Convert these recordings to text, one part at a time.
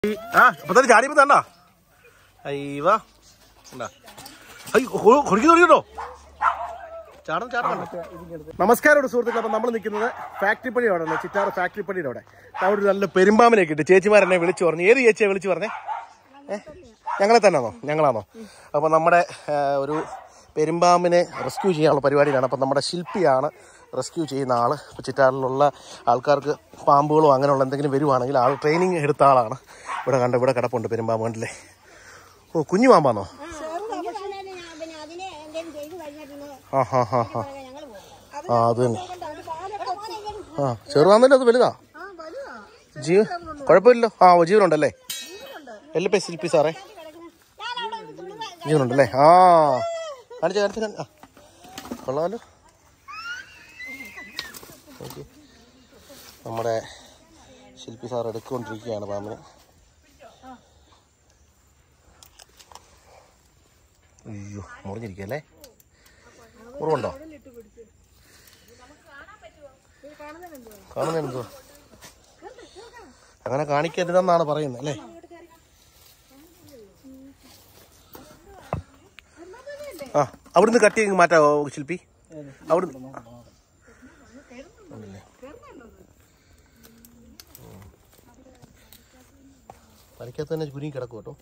ആ അപ്പൊ തന്നെ ചാടിയപ്പോ തണ്ടാ അയ്യവാ ഉണ്ടാ അയ്യോ കൊടുക്കി തുടങ്ങിട്ടോ ചാടണം ചാടണം നമസ്കാരം സുഹൃത്തുക്കൾ അപ്പം നമ്മൾ നിൽക്കുന്നത് ഫാക്ടറി പണിയോടെ ചിറ്റാറ് ഫാക്ടറി പണിയുടെ അവിടെ അവിടെ ഒരു നല്ല പെരുമ്പാമ്പിനെ കിട്ടി ചേച്ചിമാരെന്നെ വിളിച്ചു പറഞ്ഞു ഏത് ചേച്ചിയെ വിളിച്ചു പറഞ്ഞേ ഏ? ഞങ്ങളെ തന്നെയാണോ ഞങ്ങളാണോ അപ്പോൾ നമ്മുടെ ആ, ഒരു പെരുമ്പാമ്പിനെ റെസ്ക്യൂ ചെയ്യാനുള്ള പരിപാടിയിലാണ് അപ്പം നമ്മുടെ ശില്പിയാണ് റെസ്ക്യൂ ചെയ്യുന്ന ആൾ ഇപ്പോൾ ചിറ്റാറിലുള്ള ആൾക്കാർക്ക് പാമ്പുകളോ അങ്ങനെയുള്ള എന്തെങ്കിലും വരുവാണെങ്കിൽ ആൾ ട്രെയിനിങ് എടുത്ത ആളാണ് ഇവിടെ കണ്ട ഇവിടെ കിടപ്പുണ്ട് പെരുമ്പാമ്പ് കണ്ടില്ലേ ഓ കുഞ്ഞു പാമ്പാണോ പിന്നെ അതിനെ എന്തെങ്കിലും ചെയ്ത് കഴിഞ്ഞിട്ട് ആ ഹാ ഹാ ഹാ ഞങ്ങൾ പോകും ആ അത് തന്നെ ആ ചെറുതാന്നല്ലോ അത് വലുതാ ജീവ കുഴപ്പമില്ലല്ലോ ആ ഓ, ജീവനുണ്ടല്ലേ എല്ലപ്പേ ശില്പി സാറേ ജീവനുണ്ടല്ലേ ആ കാണിച്ച കാണിച്ച ആ കൊള്ളാമല്ലോ ഓക്കെ നമ്മുടെ ശില്പി സാർ എടുത്തുകൊണ്ടിരിക്കുകയാണ് പാമ്പിനെ അയ്യോ മുറിഞ്ഞിരിക്കല്ലേ മുറിവുണ്ടോ കാണുന്നെന്തോ അങ്ങനെ കാണിക്കരുതെന്നാണ് പറയുന്നത് അല്ലേ ആ അവിടുന്ന് കട്ട് ചെയ്ത് മാറ്റാവോ ശില്പി അവിടുന്ന് ഉണ്ടല്ലേ. ഉം. തലയ്ക്കകത്ത് തന്നെ കുരുങ്ങി കിടക്കും കേട്ടോ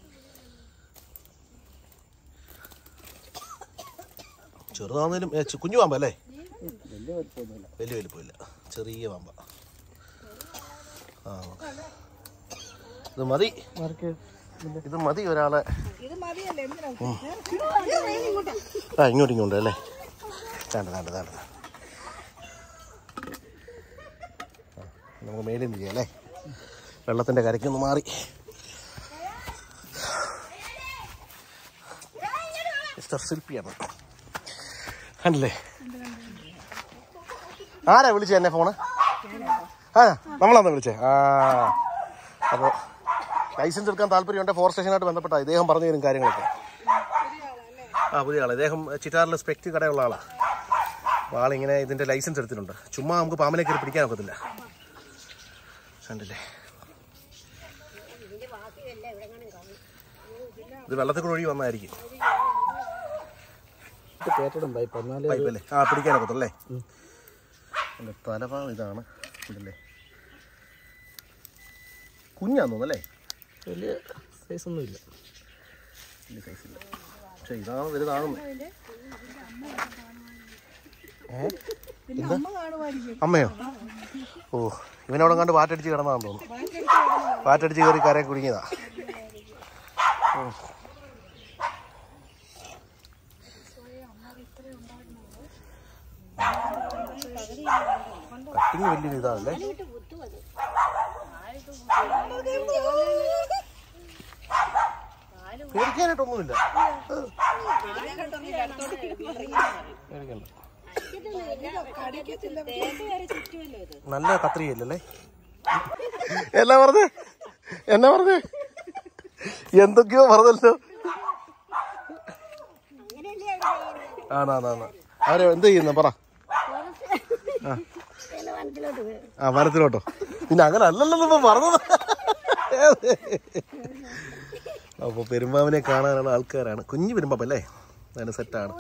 ചെറുതാന്നേലും ഏ, ചെ- കുഞ്ഞു പാമ്പ അല്ലേ വലിയ വലിപ്പമില്ല ചെറിയ പാമ്പ ആ ഇത് മതി ഇത് മതി ഒരാളെ ഉം. ആ ഇങ്ങോട്ട് ഇങ്ങോട്ട് അല്ലേ വേണ്ട വേണ്ട വേണ്ട ആ, നമുക്ക് മേലിൽ നിന്ന് ചെയ്യാം അല്ലേ വെള്ളത്തിൻ്റെ കരയ്ക്കൊന്ന് മാറി മിസ്റ്റർ ശില്പിയാണ് കണ്ടില്ലേ ആരാ വിളിച്ചേ എന്നെ ഫോണ് ആ നമ്മളാന്ന് വിളിച്ചേ ആ അപ്പോൾ ലൈസൻസ് എടുക്കാൻ താല്പര്യമുണ്ട് ഫോർ സ്റ്റേഷനായിട്ട് ബന്ധപ്പെട്ട ഇദ്ദേഹം പറഞ്ഞു തരും കാര്യങ്ങളൊക്കെ ആ പുതിയ ആള് ഇദ്ദേഹം ചിറ്റാറിൽ സ്പെക്ട് കടയുള്ള ആളാണ് അപ്പോൾ ആളിങ്ങനെ ഇതിൻ്റെ ലൈസൻസ് എടുത്തിട്ടുണ്ട് ചുമ്മാ നമുക്ക് പാമ്പിനെ കയറി പിടിക്കാൻ ഒക്കത്തില്ല കണ്ടില്ലേ ഇത് വെള്ളത്തിൽ കൂടെ ഒഴുകി വന്നായിരിക്കും കേട്ടിടും പൈപ്പ് എന്നാലേ പൈപ്പല്ലേ ആ പിടിക്കാനൊക്കത്തല്ലേ എൻ്റെ തലഭാഗം ഇതാണ് ഉണ്ടല്ലേ കുഞ്ഞാന്ന് തോന്നല്ലേ വലിയ സൈസ് ഒന്നും ഇല്ല വലിയ സൈസില്ല പക്ഷെ ഇതാണ് വലുതാകുന്നത് ഏ എന്താ അമ്മയോ ഓ ഇവനവിടെ കണ്ട് വാറ്റടിച്ച് കിടന്നതാന്ന് തോന്നുന്നു വാറ്റടിച്ച് കയറി കരയെ കുടുങ്ങിയതാ ഉം. കട്ടിങ് വലിയൊരു ഇതാണല്ലേ പേടിക്കാനായിട്ടൊന്നുമില്ല പേടിക്കണ്ട നല്ല കത്രികയല്ലേ എന്നാ പറഞ്ഞേ എന്നാ പറഞ്ഞേ എന്തൊക്കെയോ പറഞ്ഞല്ലോ ആണാണാണ് അവരെ എന്ത് ചെയ്യുന്നു പറ ആ വനത്തിലോട്ടോ പിന്നെ അങ്ങനെ അല്ലല്ലോ ഇപ്പൊ പറഞ്ഞത് അപ്പൊ പെരുമ്പാവിനെ കാണാനുള്ള ആൾക്കാരാണ് കുഞ്ഞു പെരുമ്പാപ്പല്ലേ അതിന് സെറ്റാണ്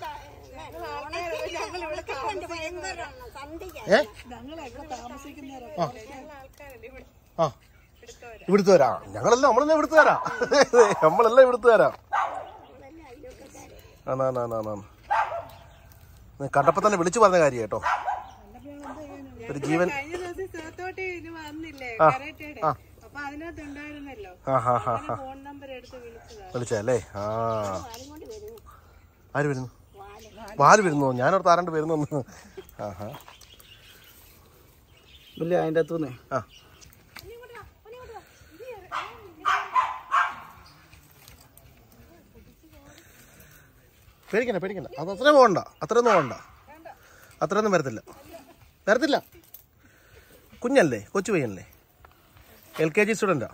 ഏ ആ. ആ ഇവിടുത്തെ വരാം ഞങ്ങളെല്ലാം നമ്മളെല്ലാം ഇവിടുത്തെ വരാം നമ്മളെല്ലാം ഇവിടുത്തെ വരാം ആണാണാണാണ് കണ്ടപ്പോ തന്നെ വിളിച്ചു പറഞ്ഞ കാര്യം കേട്ടോ ഒരു ജീവൻ കഴിഞ്ഞ ദിവസം സേത്തോട്ടെ ഇത് വന്നില്ലേ ആ. കരാട്ടയുടെ ആ. അപ്പൊ അതിനകത്ത് ഉണ്ടായിരുന്നല്ലോ ആ ഹാ ഹാ ഹാ ഫോൺ നമ്പർ എടുത്ത് വിളിച്ചതാ വിളിച്ചല്ലേ ആ ആര് വരുന്നു വാല് വരുന്നു ഞാനോർത്ത് ആരാണ്ട് വരുന്നു ആഹാ വലിയ അതിൻ്റെ അകത്തുനിന്ന് ആ പേടിക്കണ്ട പേടിക്കണ്ട അത് അത്രയും പോകണ്ട അത്രയൊന്നും പോകണ്ട അത്രയൊന്നും വരത്തില്ല വരത്തില്ല കുഞ്ഞല്ലേ കൊച്ചു പയ്യനല്ലേ എൽ കെ ജി സ്റ്റുഡൻറ്റാ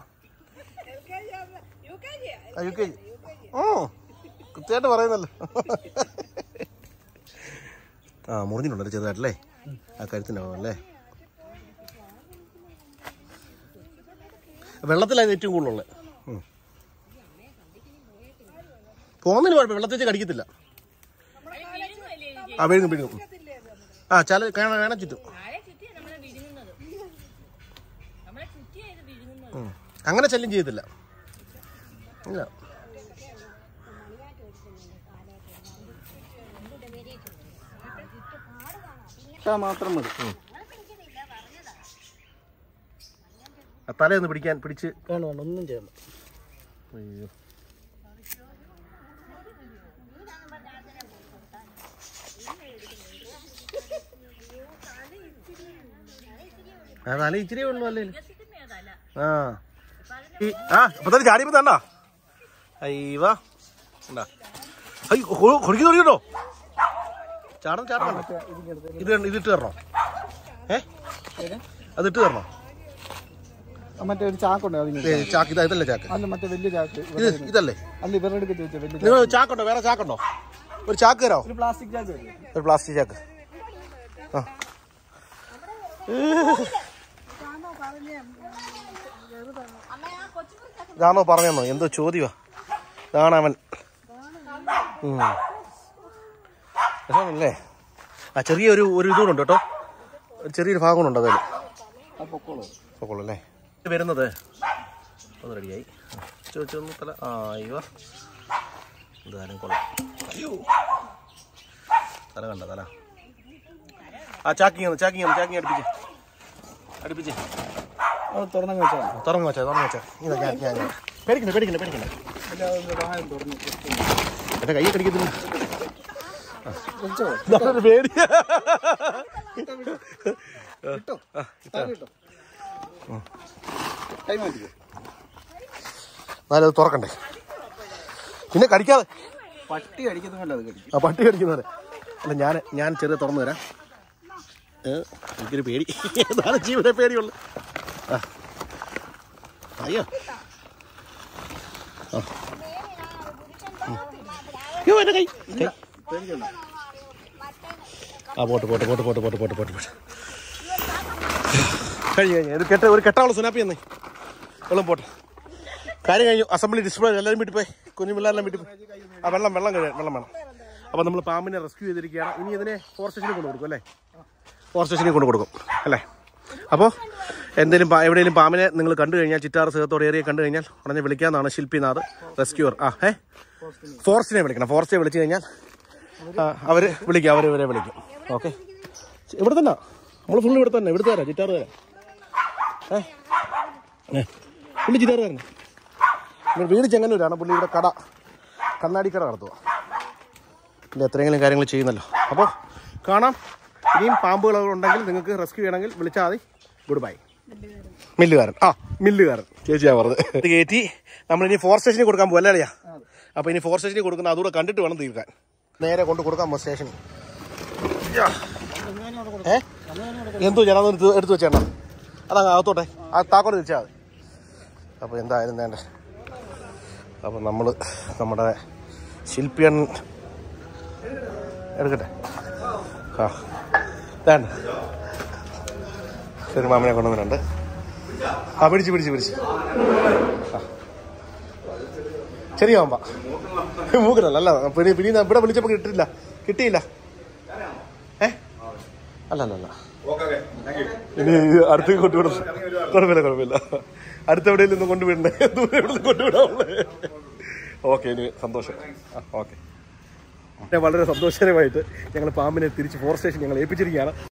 യു കെ ജി ഓ കൃത്യമായിട്ട് പറയുന്നല്ലോ ആ മുറിഞ്ഞിട്ടുണ്ടല്ലോ ചെറുതായിട്ടല്ലേ ആ കരുത്തിൻ്റെ അല്ലേ വെള്ളത്തിലാണ് ഏറ്റവും കൂടുതലുള്ളത് ഉം. പോകുന്നതിന് കുഴപ്പം വെള്ളത്തിൽ വെച്ച് കടിക്കത്തില്ല ആ വിഴുങ്ങും വിഴുങ്ങും ആ ചില കാണാൻ കാണാൻ ചുറ്റും ഉം. അങ്ങനെ ശല്യം ചെയ്യത്തില്ല ഇല്ല ഇട്ടാ മാത്രം മതി ആ തലയൊന്ന് പിടിക്കാൻ പിടിച്ച് വേണ്ട വേണ്ട ഒന്നും ചെയ്യണ്ട അയ്യോ ആ തല ഇച്ചിരി ഉള്ളു അല്ലേ ആ ഈ ആ ഇപ്പൊ തന്നെ ചാടിയപ്പോ തണ്ടാ അയ്യവാ ഉണ്ടാ അയ്യോ കൊടുക്കി തുടങ്ങിട്ടോ ചാടണം ചാടണം ഇത് കണ്ട് ഇതിട്ട് തരണോ ഏ അതിട്ട് തരണോ മറ്റേ ഒരു ചാക്കുണ്ട് അതിന് ഏ, ചാക്ക് ഇതാ ഇതല്ലേ ചാക്ക് അല്ല മറ്റേ വലിയ ചാക്ക് ഇത് ഇതല്ലേ അല്ല ഇവരുടെ അടുത്ത് ചോദിച്ചാൽ വലിയ ചാക്ക്. നിങ്ങൾ ചാക്കുണ്ടോ വേറെ ചാക്കുണ്ടോ ഒരു ചാക്ക് തരാമോ ഒരു പ്ലാസ്റ്റിക് ചാക്ക് വരും. ഒരു പ്ലാസ്റ്റിക് ചാക്ക് ആ ഇതാണോ പറഞ്ഞോ എന്തോ ചോദ്യമാ ഇതാണ് അവൻ ഉം. രസമാണല്ലേ ആ ചെറിയൊരു ഒരു ഇതുകൂടെ കേട്ടോ ഒരു ചെറിയൊരു ഭാഗം ഉണ്ട് അതിൽ ആ പൊക്കോളൂ പൊക്കോളൂ അല്ലേ ഇത് വരുന്നത് ഒന്ന് റെഡിയായി ചോദിച്ചൊന്ന് തല ആ അയ്യോ എന്തായാലും കൊള്ളാം അയ്യോ തല കണ്ട തല ആ ചാക്കിങ് ആണ് ചാക്കിങ് ആണ് ചാക്കിങ് അടുപ്പിച്ച് അടുപ്പിച്ച് അത് തുറന്നങ്ങ് വെച്ചാൽ മതി. തുറന്നു വെച്ചാ തുറന്നു വെച്ചാ ഇതാ ഞാൻ ഞാൻ ഞാൻ. പേടിക്കണ്ട പേടിക്കണ്ട പേടിക്കണ്ട അല്ല അതൊന്ന് വായം തുറന്ന് എന്റെ കൈ കടിക്കത്തില്ല വെച്ചോ ഇതാണ് പേടി കിട്ടോ കിട്ടോ കൈ മാറ്റിക്കോ എന്നാലും അത് തുറക്കണ്ടേ പിന്നെ കടിക്കാതെ പട്ടി അടിക്കുന്നില്ല അത് കടിക്കും ആ പട്ടി കടിക്കുന്നത് അല്ല ഞാൻ ഞാൻ ചെറിയ തുറന്നു തരാം ഏ, എനിക്കൊരു പേടി അതാണ് ജീവിത പേടിയുള്ളു ആ. അയ്യോ ആ. ഉം. അയ്യോ എൻ്റെ കൈ കൈ. പേടിക്കണ്ട ആ പോട്ട് പോട്ട് പോട്ട് പോട്ട് പോട്ട് പോട്ട് പോട്ട് പോട്ട് കഴിഞ്ഞു കഴിഞ്ഞു ഒരു കെട്ട ഒരു കെട്ടാവുള്ള സുനാപ്പി എന്നേ വെള്ളം പോട്ടെ കാര്യം കഴിഞ്ഞു അസംബ്ലി ഡിസ്പ്ലേ എല്ലാവരും വീട്ടിൽ പോയി കുഞ്ഞു പിള്ളേരെല്ലാം വീട്ടിൽ പോയി ആ വെള്ളം വെള്ളം കഴിയാൻ വെള്ളം വേണം അപ്പോൾ നമ്മൾ പാമ്പിനെ റെസ്ക്യൂ ചെയ്തിരിക്കുകയാണ് ഇനി ഇതിനെ ഫോറസ്റ്റ് സ്റ്റേഷനിൽ കൊണ്ട് കൊടുക്കും അല്ലേ ഫോറസ്റ്റ് സ്റ്റേഷനിൽ കൊണ്ട് കൊടുക്കും അല്ലേ അപ്പോൾ എന്തെങ്കിലും പാ- എവിടെയെങ്കിലും പാമ്പിനെ നിങ്ങൾ കണ്ടു കഴിഞ്ഞാൽ ചിറ്റാറ് സേഹത്തോട് ഏരിയ കണ്ടു കഴിഞ്ഞാൽ ഉടനെ വിളിക്കാമെന്നാണ് ശില്പിനാഥ് റെസ്ക്യൂർ ആ ഏ ഫോറസ്റ്റിനെ വിളിക്കണം ഫോറസ്റ്റിനെ വിളിച്ചു കഴിഞ്ഞാൽ അവർ വിളിക്കും അവർ ഇവരെ വിളിക്കും ഓക്കെ ഇവിടെ തന്നെ നമ്മൾ ഫുള്ള് ഇവിടെ തന്നെ ഇവിടുത്തെ തരാം ചിറ്റാറ് തരാം ഏ ഏ പുള്ളി ചിറ്റാറ് തന്നെ ഇവിടെ വീട് ചെങ്ങന്നൂരാണ് പുള്ളി ഇവിടെ കട കണ്ണാടി കട നടത്തുക ഇല്ല എത്രയെങ്കിലും കാര്യങ്ങൾ ചെയ്യുന്നല്ലോ അപ്പോൾ കാണാം ഇനിയും പാമ്പുകൾ ഉണ്ടെങ്കിൽ നിങ്ങൾക്ക് റെസ്ക്യൂ ചെയ്യണമെങ്കിൽ വിളിച്ചാൽ മതി ഗുഡ് ബൈ മില്ലുകാരൻ ആ മില്ലുകാരൻ ചേച്ചിയാ പറഞ്ഞത് ഇത് കയറ്റി നമ്മളിനി ഫോർ സ്റ്റേഷനിൽ കൊടുക്കാൻ പോകും അല്ലേ അളിയാ അപ്പോൾ ഇനി ഫോർ സ്റ്റേഷനിൽ കൊടുക്കുന്ന അതുകൂടെ കണ്ടിട്ട് വേണം തീർക്കാൻ നേരെ കൊണ്ട് കൊടുക്കാൻ പോ സ്റ്റേഷനിൽ യാ. ഏ എന്തോ ഞാൻ അതൊന്ന് എടുത്ത് എടുത്ത് വെച്ചേണ്ട അതങ്ങ് അകത്തോട്ടെ ആ താക്കോട് തിരിച്ചാൽ മതി അപ്പോൾ എന്തായാലും വേണ്ട അപ്പോൾ നമ്മൾ നമ്മുടെ ശില്പിയൻ എടുക്കട്ടെ ആ വേണ്ട ഒരു മാമനെ കൊണ്ടുവന്നിട്ടുണ്ട് ആ പിടിച്ച് പിടിച്ച് പിടിച്ച് ആ ചെറിയ പാമ്പ മൂക്കനല്ല അല്ല പിടി പിടി ഇവിടെ വിളിച്ചപ്പോൾ കിട്ടില്ല കിട്ടിയില്ല ഏ അല്ല അല്ല അല്ല ഇനി അടുത്ത് കൊണ്ടുവിടും കുഴപ്പമില്ല കുഴപ്പമില്ല അടുത്ത എവിടെയെങ്കിലും ഒന്ന് കൊണ്ടുവിടണ്ടേ ദൂരെ എവിടെ കൊണ്ടുവിടാവുള്ളേ ഓക്കെ ഇനി സന്തോഷം ആ ഓക്കെ വളരെ സന്തോഷകരമായിട്ട് ഞങ്ങൾ പാമ്പിനെ തിരിച്ച് ഫോറസ്റ്റ് സ്റ്റേഷൻ ഞങ്ങൾ ഏൽപ്പിച്ചിരിക്കുകയാണ്